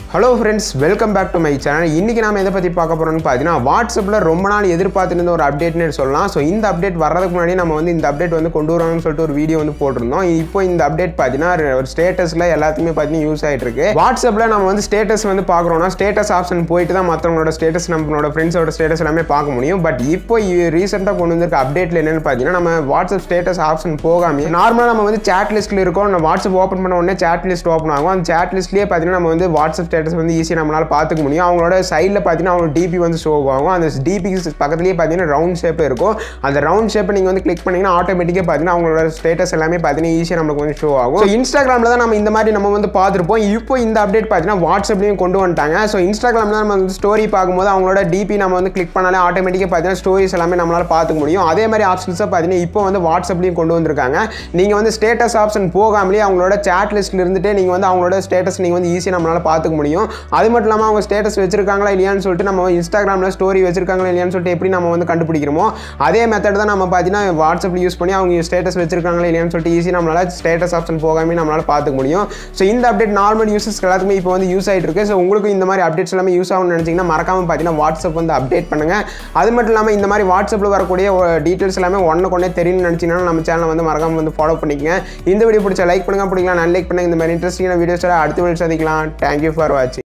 hello friends welcome back to my channel இன்றைக்கி நாம எதை பற்றி பார்க்க போகிறோம்னு பார்த்தீங்கன்னா வாட்ஸ்அப்பில் ரொம்ப நாள் எதிர்பார்த்துருந்த ஒரு அப்டேட்னு சொல்லலாம் ஸோ இந்த அப்டேட் வர்றதுக்கு முன்னாடி நம்ம வந்து இந்த அப்டேட் வந்து கொண்டு வரோம்னு சொல்லிட்டு ஒரு வீடியோ வந்து போட்டிருந்தோம் இப்போ இந்த அப்டேட் பார்த்தீங்கன்னா ஒரு ஸ்டேட்டஸில் எல்லாத்துக்குமே பார்த்தீங்கன்னா யூஸ் ஆகிட்டு இருக்கு வாட்ஸ்அப்பில் நம்ம வந்து ஸ்டேட்டஸ் வந்து பார்க்குறோம்னா ஸ்டேட்டஸ் ஆப்ஷன் போயிட்டு தான் மற்றவங்களோட ஸ்டேட்டஸ் நம்மளோட ஃப்ரெண்ட்ஸோட ஸ்டேட்டஸ் எல்லாமே பார்க்க முடியும் பட் இப்போ ரீசெண்டாக கொண்டு வந்திருக்க அப்டேட்டில் என்னென்னு பார்த்தீங்கன்னா நம்ம வாட்ஸ்அப் ஸ்டேட்டஸ் ஆப்ஷன் போகாமல் நார்மலாக நம்ம வந்து சேட் லிஸ்ட்டில் இருக்கோம் நம்ம வாட்ஸ்அப் ஓப்பன் பண்ண உடனே சேட் லிஸ்ட் ஓப்பன் ஆகும் அந்த சேட் லிஸ்ட்லேயே பார்த்தீங்கன்னா நம்ம வந்து வாட்ஸ்அப் ஸ்டேட்டஸ் வந்து ஈஸியாக நம்மளால் பார்த்துக்க முடியும் அவங்களோட சைடில் பார்த்தீங்கன்னா அவங்களோட டிபி வந்து ஷோ ஆகும் அந்த டிபிக்கு பக்கத்துலேயே பார்த்தீங்கன்னா ரவுண்ட் ஷேப் இருக்கும் அந்த ரவுண்ட் ஷேப்பை நீங்கள் வந்து கிளிக் பண்ணிங்கன்னா ஆட்டோமேட்டிக்காக பார்த்தீங்கன்னா அவங்களோட ஸ்டேட்டஸ் எல்லாமே பார்த்தீங்கன்னா ஈஸியாக நமக்கு வந்து ஷோ ஆகும் ஸோ இன்ஸ்டாகிராமில் தான் நம்ம இந்த மாதிரி நம்ம வந்து பார்த்துருப்போம் இப்போ இந்த அப்டேட் பார்த்தீங்கன்னா வாட்ஸ்அப்லையும் கொண்டு வந்துட்டாங்க ஸோ இன்ஸ்டாகிராமில் நம்ம வந்து ஸ்டோரி பார்க்கும்போது அவங்களோட டிபி நம்ம வந்து கிளிக் பண்ணாலே ஆட்டோமேட்டிக்காக பார்த்தீங்கன்னா ஸ்டோரிஸ் எல்லாமே நம்மளால் பார்த்துக்க முடியும் அதே மாதிரி ஆப்ஷன்ஸை பார்த்தீங்கன்னா இப்போ வந்து வாட்ஸ்அப்லையும் கொண்டு வந்திருக்காங்க நீங்கள் வந்து ஸ்டேட்டஸ் ஆப்ஷன் போகாமலே அவங்களோட சேட் லிஸ்ட்டில் இருந்துட்டு நீங்கள் வந்து அவங்களோட ஸ்டேட்டஸ் நீங்கள் வந்து ஈஸியாக நம்மளால் பார்த்துக்க முடியும் அது மட்டும் இல்லாமல் அவங்க ஸ்டேட்டஸ் வச்சிருக்காங்களா இல்லையான்னு சொல்லிட்டு நம்ம இன்ஸ்டாகிராமில் ஸ்டோரி வச்சிருக்காங்களா இல்லையான்னு சொல்லிட்டு எப்படி நம்ம வந்து கண்டுபிடிக்கிறோமோ அதே மெத்தட் தான் நம்ம பார்த்தீங்கன்னா வாட்ஸ்அப்பில் யூஸ் பண்ணி அவங்க ஸ்டேட்டஸ் வச்சிருக்காங்களா இல்லையான்னு சொல்லிட்டு ஈஸி நம்மளால் ஸ்டேட்டஸ் ஆப்ஷன் போகாமே நம்மளால் பார்த்துக்க முடியும் ஸோ இந்த அப்டேட் நார்மல் யூசர்ஸ் எல்லாத்துக்குமே இப்போ வந்து யூஸ் ஆகிட்டு இருக்கு ஸோ உங்களுக்கு இந்த மாதிரி அப்டேட்ஸ் எல்லாமே யூஸ் ஆகும்னு நினச்சிங்கன்னா மறக்காம பார்த்தீங்கன்னா வாட்ஸ்அப் வந்து அப்டேட் பண்ணுங்க அது மட்டும் இல்லாமல் இந்த மாதிரி வாட்ஸ்அப்பில் வரக்கூடிய டீட்டெயில்ஸ் எல்லாமே ஒன்று கொண்டே தெரியும்னு நினச்சிங்கன்னா நம்ம சேனலை வந்து மறக்காம வந்து ஃபாலோ பண்ணிக்கங்க இந்த வீடியோ பிடிச்சா லைக் பண்ணுங்க பிடிக்கலாம் நான் லைக் பண்ணுங்க இந்த மாதிரி இன்ட்ரெஸ்டிங்கான வீடியோஸ் எல்லாம் அடுத்த வீடியோ சந்திக்கலாம் தேங்க்யூ ஃபார் வாட்சிங்